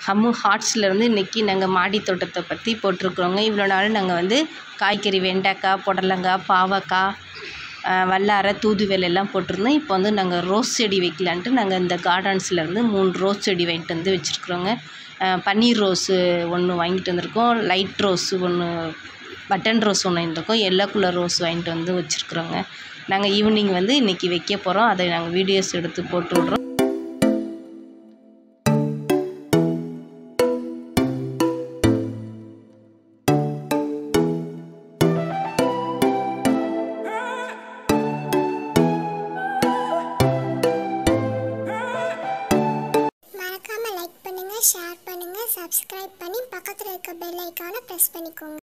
ஹம்மு ஹார்ட்ஸ்லேருந்து இன்றைக்கி நாங்கள் மாடி தோட்டத்தை பற்றி போட்டிருக்குறோங்க இவ்வளோ நாள் நாங்கள் வந்து காய்கறி வெண்டைக்காய் புடலங்காய் பாவக்காய் அஹ், வல்லாரை தூதுவளை எல்லாம் போட்டிருந்தோம் இப்போ வந்து நாங்கள் ரோஸ் செடி வைக்கலான்ட்டு நாங்கள் இந்த கார்டன்ஸ்லேருந்து மூணு ரோஸ் செடி வாங்கிட்டு வந்து வச்சுருக்குறோங்க பன்னீர் ரோஸு ஒன்று வாங்கிட்டு வந்திருக்கோம் லைட் ரோஸு ஒன்று பட்டன் ரோஸ் ஒன்று வாங்கியிருக்கோம் எல்லோ கலர் ரோஸ் வாங்கிட்டு வந்து வச்சுருக்குறோங்க நாங்கள் ஈவினிங் வந்து இன்றைக்கி வைக்க போகிறோம் அதை நாங்கள் வீடியோஸ் எடுத்து போட்டு விட்றோம் மறக்காம லைக் பண்ணுங்க ஷேர் பண்ணுங்க சப்ஸ்கிரைப் பண்ணி பக்கத்தில் இருக்க பெல் ஐக்கானை ப்ரெஸ் பண்ணிக்கோங்க